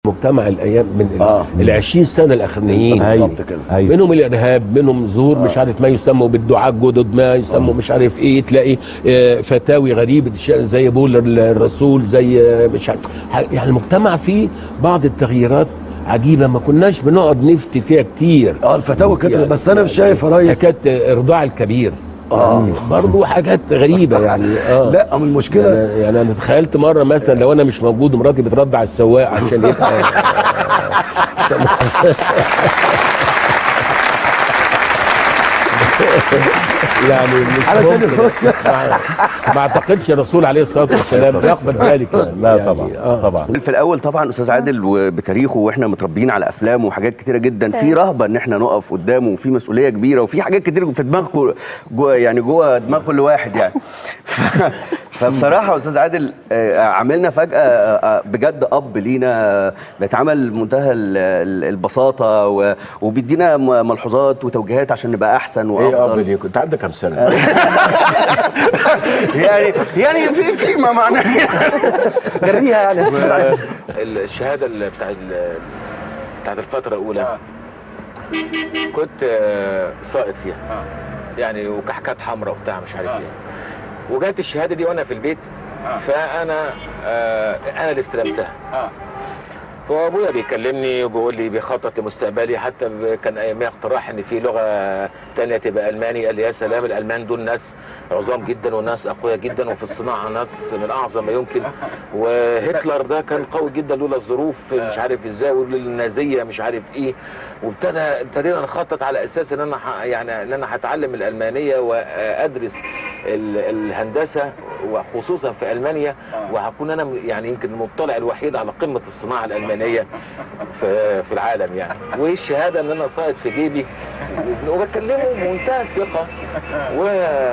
مجتمع الايام من آه. ال 20 سنه الاخرانيين بالظبط كده ايوه منهم الارهاب منهم ظهور مش عارف ما يسموا بالدعاء الجدد ما يسموا مش عارف ايه تلاقي آه، فتاوي غريبه ش- زي بول الرسول زي آه، مش عارف ح- يعني المجتمع فيه بعض التغييرات عجيبه ما كناش بنقعد نفتي فيها كتير اه الفتاوى كده يعني- بس انا مش شايف يا ريس حكايه ارضاع الكبير اه برضه حاجات غريبه يعني اه لا من المشكله يعني, يعني انا تخيلت مره مثلا لو انا مش موجود ومراتي بترضع السواق عشان يبقى يعني مش علشان ممكن. يخش. ما- ما اعتقدش الرسول عليه الصلاه والسلام بيقبل ذلك يعني. لا يعني طبعا آه. طبعا في الاول طبعا استاذ عادل وبتاريخه واحنا متربيين على افلامه وحاجات كتيره جدا في رهبه ان احنا نقف قدامه وفي مسؤوليه كبيره وفي حاجات كتير في دماغكم جوه يعني جوه دماغ كل واحد يعني فبصراحه يا استاذ عادل آه، عاملنا فجاه آه، آه، بجد اب لينا بيتعامل بمنتهى ال- ال- البساطه و- وبيدينا م- ملحوظات وتوجيهات عشان نبقى احسن ايه اب وافضل ليك انت عندك كام سنه؟ يعني يعني في في ما معناه جريها يعني يا أستاذ عادل. الشهاده اللي بتاع ال- بتاعت الفتره الاولى كنت آه، ساقط فيها يعني وكحكات حمراء وبتاع مش عارف ايه وجات الشهاده دي وانا في البيت فانا آه، انا اللي استلمتها فابويا بيكلمني وبيقول لي بيخطط لمستقبلي حتى ب- كان ايامها اقتراح ان في لغه تانية تبقى الماني قال لي يا سلام الالمان دول ناس عظام جدا وناس اقوياء جدا وفي الصناعه ناس من اعظم ما يمكن وهتلر ده كان قوي جدا لولا الظروف مش عارف ازاي والنازيه مش عارف ايه وابتدى ابتدينا نخطط على اساس ان انا ح- يعني ان انا هتعلم الالمانيه وادرس ال- الهندسه وخصوصا في المانيا وهكون انا يعني يمكن المطلع الوحيد على قمه الصناعه الالمانيه في في العالم يعني والشهاده ان انا ساقط في جيبي وبكلمه بمنتهى الثقه و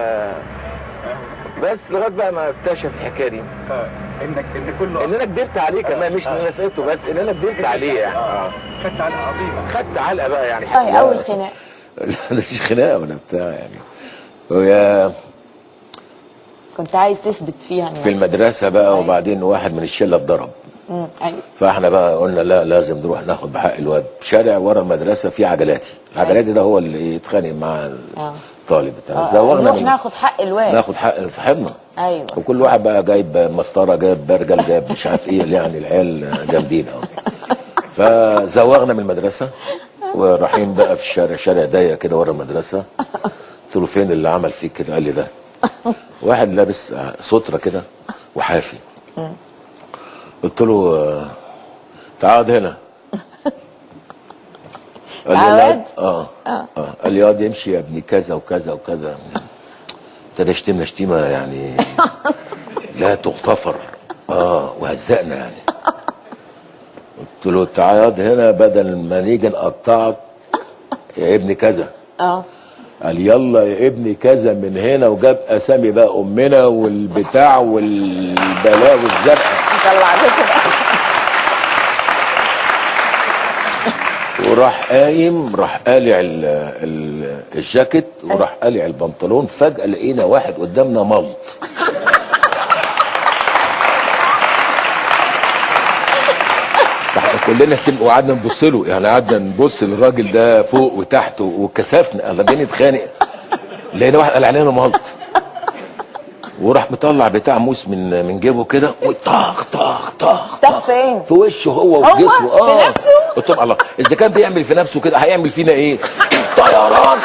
بس لغايه بقى ما اكتشف الحكايه دي انك ان كله ان انا كدبت عليه كمان مش ان انا سقطته بس ان انا كدبت عليه يعني آه. خدت علقه عظيمه خدت علقه بقى يعني والله اول خناق لا مش خناقه ولا بتاع يعني ويا كنت عايز تثبت فيها في انك المدرسه بقى وبعدين واحد من الشله اتضرب مم، ايوه فاحنا بقى قلنا لا لازم نروح ناخد بحق الواد شارع ورا المدرسه في عجلاتي عجلاتي ده هو اللي يتخانق مع اه الطالب بتاع آه، زوغنا نروح من ناخد حق الواد ناخد حق صاحبنا ايوه وكل واحد بقى جايب مسطره جايب برجل جايب مش عارف ايه يعني العيال جامدين قوي فزوغنا من المدرسه ورايحين بقى في الشارع شارع ضيق كده ورا المدرسه قلت له فين اللي عمل فيك كده قال لي ده واحد لابس ستره كده وحافي قلت له آه، تعال هنا قال لي لا عواد؟ اه اه قال لي يقعد يمشي يا ابني كذا وكذا وكذا ابتدى يشتمنا شتيمه يعني لا تغتفر اه وهزقنا يعني قلت له تعال اقعد هنا بدل ما نيجي نقطعك يا ابني كذا اه قال يلا يا ابني كذا من هنا وجاب اسامي بقى امنا والبتاع والبلاء والزرقاء طلعتكم بقى وراح قايم راح قالع ال- ال- الجاكيت وراح قالع البنطلون فجأة لقينا واحد قدامنا ملط احنا كلنا سم وقعدنا نبص له يعني قعدنا نبص للراجل ده فوق وتحت وكسفنا الله جاي نتخانق لقينا واحد قال علينا ملط وراح مطلع بتاع موس من من جيبه كده وطخ طخ طخ طخ فين؟ في وشه هو هو؟ وفي جسمه في اه نفسه؟ قلت لهم الله اذا كان بيعمل في نفسه كده هيعمل فينا ايه؟ طيران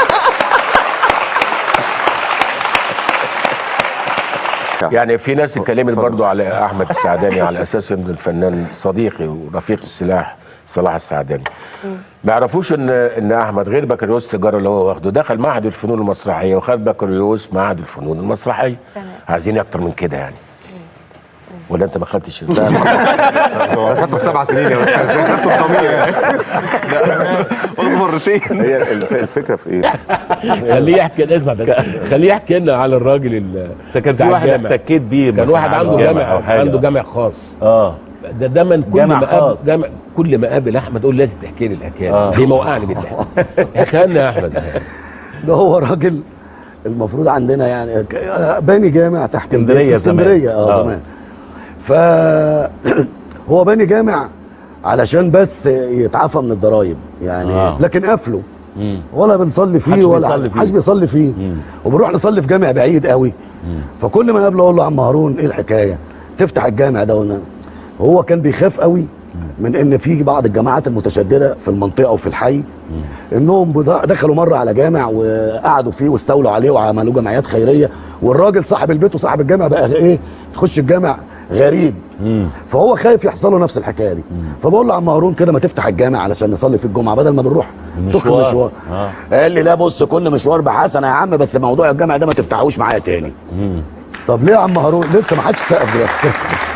يعني في ناس اتكلمت برضو على احمد السعداني على اساس انه الفنان صديقي ورفيق السلاح صلاح السعداني ما يعرفوش ان ان احمد غير بكالوريوس التجاره اللي هو واخده دخل معهد الفنون المسرحيه وخد بكالوريوس معهد الفنون المسرحيه عايزين إيه اكتر من كده يعني ولا انت ما خدتش خدته في سبع سنين يا استاذ خدته في ضمير يعني واخده مرتين هي الف- الفكره في ايه؟ خليه يحكي اسمع بس خليه يحكي لنا على الراجل ال- ده كان في بتاع واحد الجامع. احتكيت بيه كان واحد عنده جامع او حاجه عنده جامع خاص اه ده دايما كل جامع ما قابل خاص. جامع كل ما قابل احمد اقول لازم تحكي لي الحكايه آه. دي موقعني بالضحك احكي لنا يا احمد ده هو راجل المفروض عندنا يعني ك- باني جامع تحت البيت اسكندرية في اسكندريه زمان. اه آه. زمان ف هو باني جامع علشان بس يتعافى من الضرايب يعني آه. لكن قفله مم. ولا بنصلي فيه محدش ولا بيصلي فيه. محدش بيصلي فيه مم. وبنروح نصلي في جامع بعيد قوي فكل ما اقابله اقول له يا عم هارون ايه الحكايه تفتح الجامع ده ونا هو كان بيخاف قوي من ان في بعض الجماعات المتشدده في المنطقه وفي الحي انهم بدا- دخلوا مره على جامع وقعدوا فيه واستولوا عليه وعملوا جمعيات خيريه والراجل صاحب البيت وصاحب الجامع بقى ايه يخش الجامع غريب فهو خايف يحصل له نفس الحكايه دي فبقول له يا عم هارون كده ما تفتح الجامع علشان نصلي في الجمعه بدل ما بنروح تخرج مشوار. مشوار آه. قال لي لا بص كل مشوار بحسنه يا عم بس موضوع الجامع ده ما تفتحوش معايا تاني طب ليه يا عم هارون لسه ما حدش سقف دلوقتي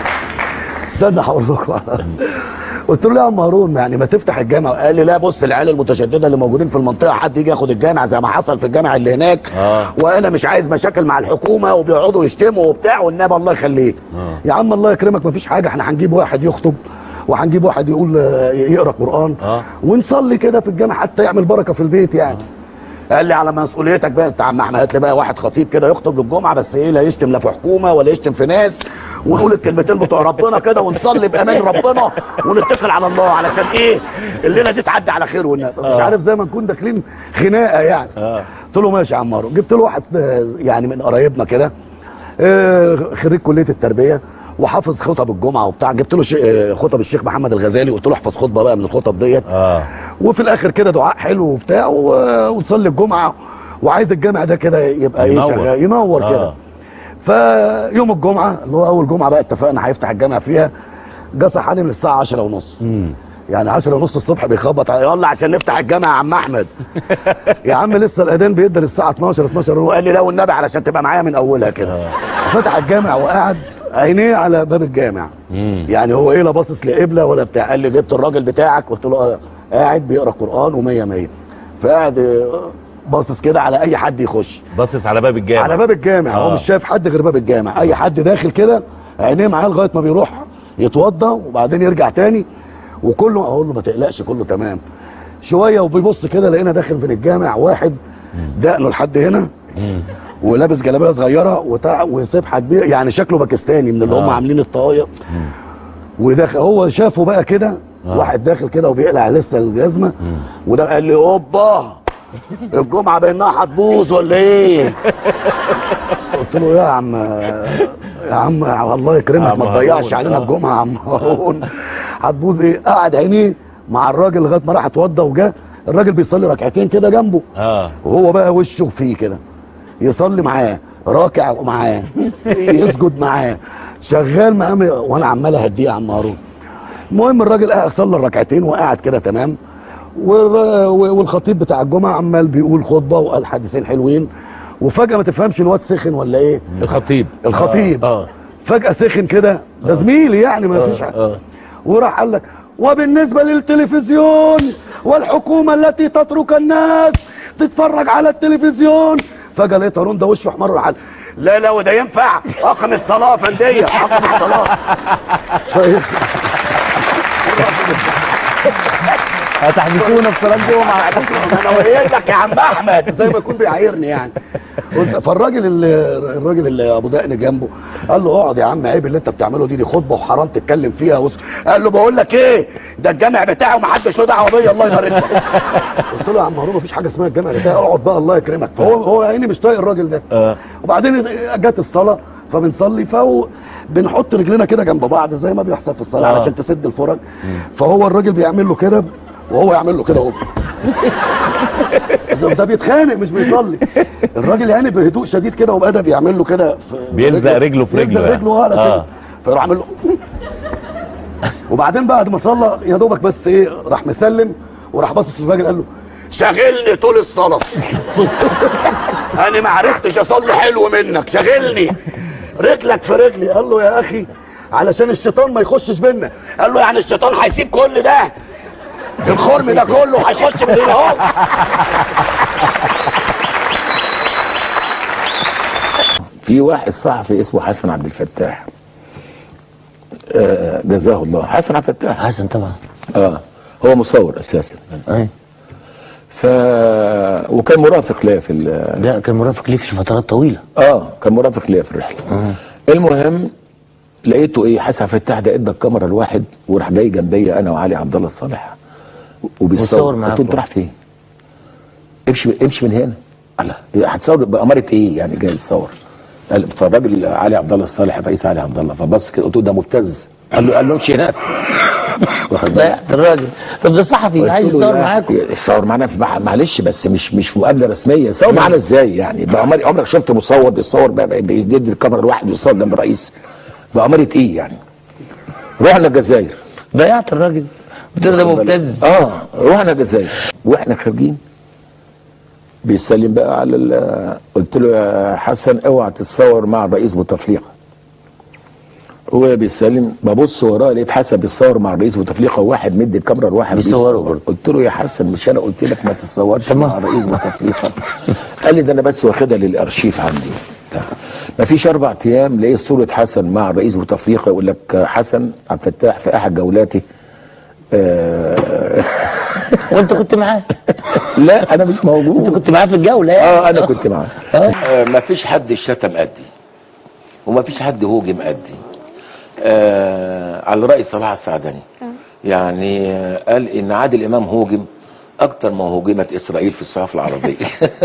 استنى هقول لكم قلت له ليه يا عم هارون يعني ما تفتح الجامع قال لي لا بص العيال المتشدده اللي موجودين في المنطقه حد يجي ياخد الجامع زي ما حصل في الجامع اللي هناك آه. وانا مش عايز مشاكل مع الحكومه وبيقعدوا يشتموا وبتاع والنبي الله يخليك آه. يا عم الله يكرمك مفيش حاجه احنا هنجيب واحد يخطب وهنجيب واحد يقول آه، يقرا قران آه. ونصلي كده في الجامع حتى يعمل بركه في البيت يعني قال لي على مسؤوليتك بقى انت يا عم احمد هات لي بقى واحد خطيب كده يخطب للجمعه بس ايه لا يشتم لا في حكومه ولا يشتم في ناس ونقول الكلمتين بتوع ربنا كده ونصلي بامان ربنا ونتكل على الله علشان ايه الليله دي تعدي على خير والنبي مش عارف زي ما نكون داخلين خناقه يعني آه. قلت له ماشي يا عم مارو جبت له واحد آه، يعني من قرايبنا كده آه، خريج كليه التربيه وحافظ خطب الجمعه وبتاع جبت له شي- آه، خطب الشيخ محمد الغزالي قلت له احفظ خطبه بقى من الخطب ديت اه وفي الاخر كده دعاء حلو وبتاع و- ونصلي الجمعه وعايز الجامع ده كده يبقى ايه ينور. شغال ينور كده آه. فيوم الجمعه اللي هو اول جمعه بقى اتفقنا هيفتح الجامع فيها جه صحاني من الساعه 10 ونص يعني 10 ونص الصبح بيخبط على يلا عشان نفتح الجامع يا عم احمد يا عم لسه الاذان بيدن الساعه 12 12 هو قال لي لا والنبي علشان تبقى معايا من اولها كده فتح الجامع وقعد عينيه على باب الجامع يعني هو ايه لا باصص لقبله ولا بتاع قال لي جبت الراجل بتاعك قلت له آه. قاعد بيقرا قران ومية مية فقاعد آه، باصص كده على اي حد يخش باصص على باب الجامع على باب الجامع هو آه. مش شايف حد غير باب الجامع اي حد داخل كده عينيه معاه لغايه ما بيروح يتوضى وبعدين يرجع تاني وكله اقول له ما تقلقش كله تمام شويه وبيبص كده لقينا داخل من الجامع واحد دقنه لحد هنا ولابس جلابيه صغيره وتع... وسبحه كبيره يعني شكله باكستاني من اللي هم آه. عاملين الطوايق وداخل هو شافه بقى كده واحد داخل كده وبيقلع لسه الجزمه وده قال لي اوبا الجمعه بانها هتبوظ ولا ايه؟ قلت له يا عم يا عم الله يكرمك عم ما تضيعش هارون، علينا آه. الجمعه يا عم هارون هتبوظ ايه؟ قعد عينيه مع الراجل لغايه ما راح اتوضى وجا الراجل بيصلي ركعتين كده جنبه اه وهو بقى وشه فيه كده يصلي معاه راكع معاه يسجد معاه شغال معاه وانا عمال اهديه يا عم هارون المهم الراجل قاعد صلى الركعتين وقعد كده تمام والر- والخطيب بتاع الجمعه عمال بيقول خطبه وقال حديثين حلوين وفجاه ما تفهمش الواد سخن ولا ايه الخطيب الخطيب اه فجاه سخن كده ده زميلي يعني ما فيش حاجه اه وراح قال لك وبالنسبة للتلفزيون والحكومة التي تترك الناس تتفرج على التلفزيون فجأة لقيت هارون ده وشه احمر وراح قال لا لا وده ينفع اقم الصلاة يا فندية اقم الصلاة ف- هتحبسونا في صلاه الجمعه انا قايل لك يا عم احمد زي ما يكون بيعايرني يعني قلت- فالراجل اللي الراجل اللي ابو دقن جنبه قال له اقعد يا عم عيب اللي انت بتعمله دي دي خطبه وحرام تتكلم فيها وس... قال له بقول لك ايه ده الجامع بتاعي ومحدش له دعوه بيا الله يبارك لك قلت له يا عم هارون مفيش حاجه اسمها الجامع بتاعي اقعد بقى الله يكرمك فهو هو عيني مش طايق الراجل ده اه وبعدين جت الصلاه فبنصلي فهو بنحط رجلنا كده جنب بعض زي ما بيحصل في الصلاه آه. علشان تسد الفرج فهو الراجل بيعمل له كده وهو يعمل له كده اهو ده بيتخانق مش بيصلي الراجل يعني بهدوء شديد كده وبأدب يعمل له كده في بيلزق رجله في بيلزق رجله رجله اه علشان آه. فيروح عامل له وبعدين بعد ما صلى يا دوبك بس ايه راح مسلم وراح باصص للراجل قال له شاغلني طول الصلاه انا ما عرفتش اصلي حلو منك شاغلني رجلك في رجلي قال له يا اخي علشان الشيطان ما يخشش بينا قال له يعني الشيطان هيسيب كل ده الخرم ده كله هيخش من هنا اهو في واحد صحفي اسمه حسن عبد الفتاح آه جزاه الله حسن عبد الفتاح حسن طبعا اه هو مصور اساسا اي ف وكان مرافق ليا في ال- لا كان مرافق ليك لفترات طويله اه كان مرافق ليا في الرحله المهم لقيته ايه حسن فتاح ده ادى الكاميرا لواحد وراح جاي جنبي انا وعلي عبد الله الصالح وبيصور وبيصور معاكم. قلت له انت رايح فين؟ امشي امشي من هنا الله هتصور بأمارة ايه يعني جاي تصور قال- فالراجل علي عبد الله الصالح الرئيس علي عبد الله فبص كده قلت له ده مبتز قال له قال له امشي هناك واخد بالك ضيعت الراجل طب ده صحفي عايز قلت له يصور لا، معاكم يصور معانا في مع- معلش بس مش مش في مقابله رسميه يصور معانا ازاي يعني بأمر عمرك شفت مصور بيصور بقى- بقى- بيدي الكاميرا لواحد يصور جنب الرئيس بأمارة ايه يعني رحنا الجزائر ضيعت الراجل قلت له ده مبتز اه رحنا الجزائر واحنا خارجين بيسلم بقى على ال- قلت له يا حسن اوعى تتصور مع الرئيس بوتفليقه هو بيسلم ببص وراه لقيت حسن بيتصور مع الرئيس بوتفليقه وواحد مدي الكاميرا لواحد بيصوروا بيصور. برضه. قلت له يا حسن مش انا قلت لك ما تتصورش مع الرئيس بوتفليقه قال لي ده انا بس واخدها للارشيف عندي ما فيش اربع ايام لقيت صوره حسن مع الرئيس بوتفليقه يقول لك حسن عبد الفتاح في احد جولاتي آه وانت كنت معاه لا انا مش موجود انت كنت معاه في الجوله يعني اه انا كنت معاه ما فيش حد شتم قدي وما فيش حد هوجم قدي آه على رأي صلاح السعدني يعني آه، قال ان عادل امام هوجم اكتر ما هوجمت اسرائيل في الصحافه العربيه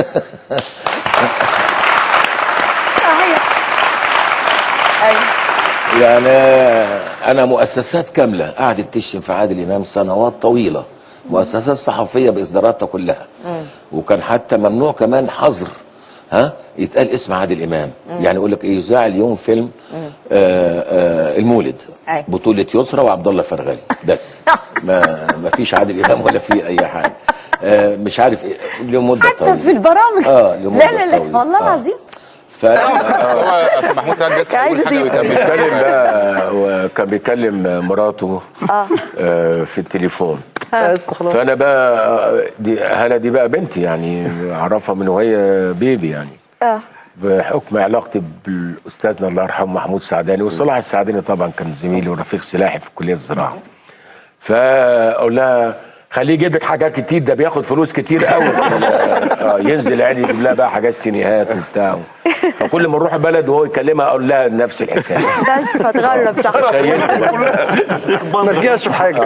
يعني آه، انا مؤسسات كامله قعدت تشتم في عادل امام سنوات طويله مؤسسات صحفيه باصداراتها كلها وكان حتى ممنوع كمان حظر ها يتقال اسم عادل امام يعني يقول لك ايه يذاع اليوم فيلم آه آه المولد أي. بطوله يسرى وعبد الله فرغلي بس ما ما فيش عادل امام ولا في اي حاجه آه مش عارف ايه له مده حتى طويله في البرامج اه لمدة لا لا لا طويلة. والله آه. العظيم ف محمود سعد بس عايز أضيف. كان بيتكلم بقى وكان بيكلم مراته اه آه، في التليفون ها. فانا بقى آه، دي هلا دي بقى بنتي يعني اعرفها من وهي بيبي يعني اه بحكم علاقتي بالاستاذنا الله يرحمه محمود السعداني وصلاح السعداني طبعا كان زميلي ورفيق سلاحي في كليه الزراعه فاقول لها خليه يجيب لك حاجات كتير ده بياخد فلوس كتير قوي اه ينزل يعني يجيب لها بقى حاجات سينيهات وبتاع فكل ما نروح بلد وهو يكلمها اقول لها نفس الحكايه بس فتغرب صح ما رجعش حاجه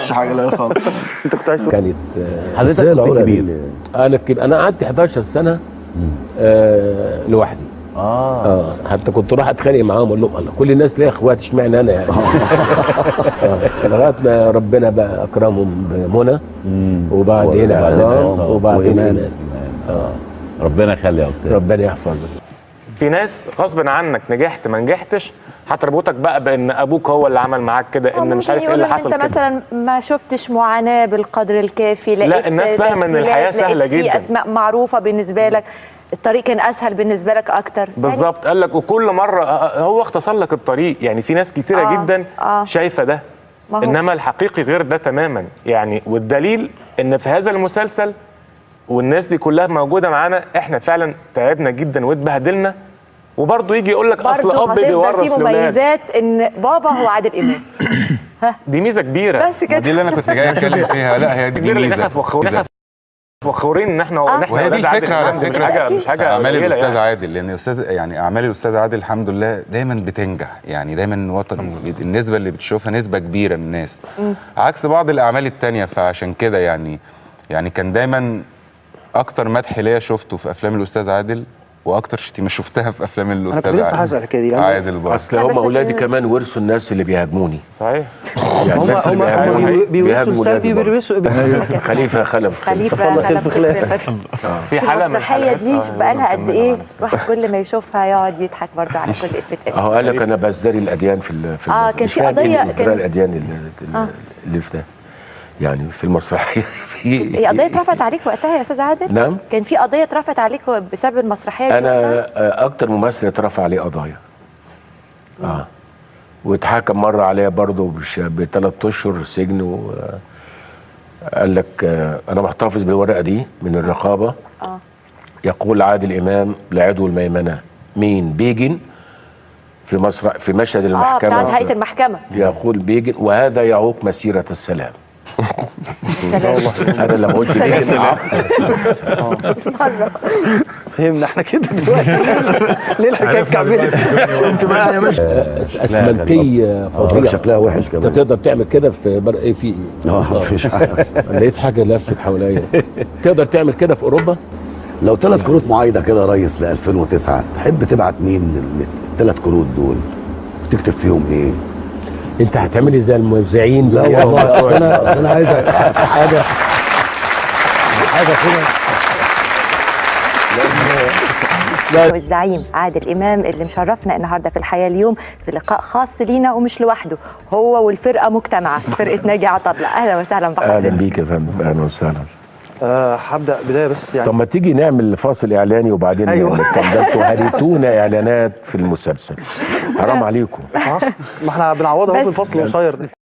كانت آه، ازاي العلا دي اللي- انا كب... انا قعدت 11 سنه آه لوحدي اه اه حتى كنت راح اتخانق معاهم اقول لهم الله كل الناس ليا اخوات اشمعنى انا يعني آه، لغايه ما ربنا بقى اكرمهم بمنى وبعدين وبعدين عصام عصام وبعدين وإيمان. إيمان. اه ربنا يخلي يا استاذ ربنا يحفظك في ناس غصب عنك نجحت ما نجحتش هتربطك بقى بان ابوك هو اللي عمل معاك كده ان مش عارف ايه اللي حصل انت كده مثلا ما شفتش معاناه بالقدر الكافي لقيت الناس فاهمة إن الحياة تسهيلات، سهلة لقيت جداً. في اسماء معروفه بالنسبه لك الطريق كان اسهل بالنسبه لك اكتر بالظبط قال لك وكل مره آه، هو اختصر لك الطريق يعني في ناس كتيره آه، جدا آه. شايفه ده ما هو- انما الحقيقي غير ده تماما يعني والدليل ان في هذا المسلسل والناس دي كلها موجوده معانا احنا فعلا تعبنا جدا واتبهدلنا وبرضه يجي يقول لك اصل برضه اب هتفضل بيورث في لاولاده مميزات ان بابا هو عادل امام دي ميزه كبيره بس كده دي اللي انا كنت جاي اتكلم فيها لا هي دي كبيره اللي احنا ميزه فخورين احنا فخورين ان احنا آه. ان احنا وهي دي ولاد عادل الفكره على إمام، دي مش فكره حاجه مش حاجه اعمال قليلة الاستاذ يعني. عادل لان الاستاذ يعني اعمال الاستاذ عادل الحمد لله دايما بتنجح يعني دايما وطن النسبه اللي بتشوفها نسبه كبيره من الناس عكس بعض الاعمال التانية فعشان كده يعني يعني كان دايما اكتر مدح ليا شفته في افلام الاستاذ عادل واكتر شتيمه شفتها في افلام الاستاذ عادل الحكايه دي عادل برضه اصل هم اولادي كمان ورثوا الناس اللي بيهاجموني صحيح يعني الناس اللي بيهاجموني بيهاجموا ولادي برضه. خليفه خلف خليفه خلف خلف في حاله من المسرحيه الحالات- دي آه، شوف بقالها قد كملوا ايه على نفسك. الواحد كل ما يشوفها يقعد يضحك برضه على كل افيه اهو قال لك انا بزدري الاديان في ال- في آه، المس- كان مش في فاهم قضية- ايه ازدراء كان- الاديان اللي, آه. اللي في ده يعني في المسرحيه في هي قضيه اترفعت عليك وقتها يا استاذ عادل نعم كان في قضيه اترفعت عليك بسبب المسرحيه دي انا وقتها؟ آه، اكتر ممثل اترفع عليه قضايا اه واتحكم مره عليا برضه بثلاث اشهر سجن و آه، قال لك آه، انا محتفظ بالورقه دي من الرقابه اه يقول عادل امام لعضو الميمنه مين بيجن في مسرح في مشهد اه المحكمه بتاعت هيئه المحكمه يقول بيجن وهذا يعوق مسيره السلام انا لما قلت بيجن عقد مسيرة السلام. مره فهمنا احنا كده دلوقتي ليه الحكايه اتكعبلت شفت بقى يا باشا اسمنتيه فظيعه شكلها وحش كمان. انت تقدر تعمل كده في بر... ايه في اه مفيش حاجه لقيت حاجه لفت حواليا تقدر تعمل كده في اوروبا لو ثلاث كروت معايده كده يا ريس ل 2009 تحب تبعت مين الثلاث كروت دول وتكتب فيهم ايه؟ انت هتعمل زي المذيعين لا والله اصل انا اصل انا عايز في حاجه حاجه كده والزعيم عادل امام اللي مشرفنا النهارده في الحياه اليوم في لقاء خاص لينا ومش لوحده هو والفرقه مجتمعه فرقه ناجي عطا الله اهلا وسهلا اهلا بحضرتك بيك يا فندم اهلا وسهلا آه، هبدا بدايه بس يعني طب ما تيجي نعمل فاصل اعلاني وبعدين أيوة. نتكلم ده انتوا هريتونا اعلانات في المسلسل حرام عليكم اه ما احنا بنعوضها اهو بس. في الفصل القصير ده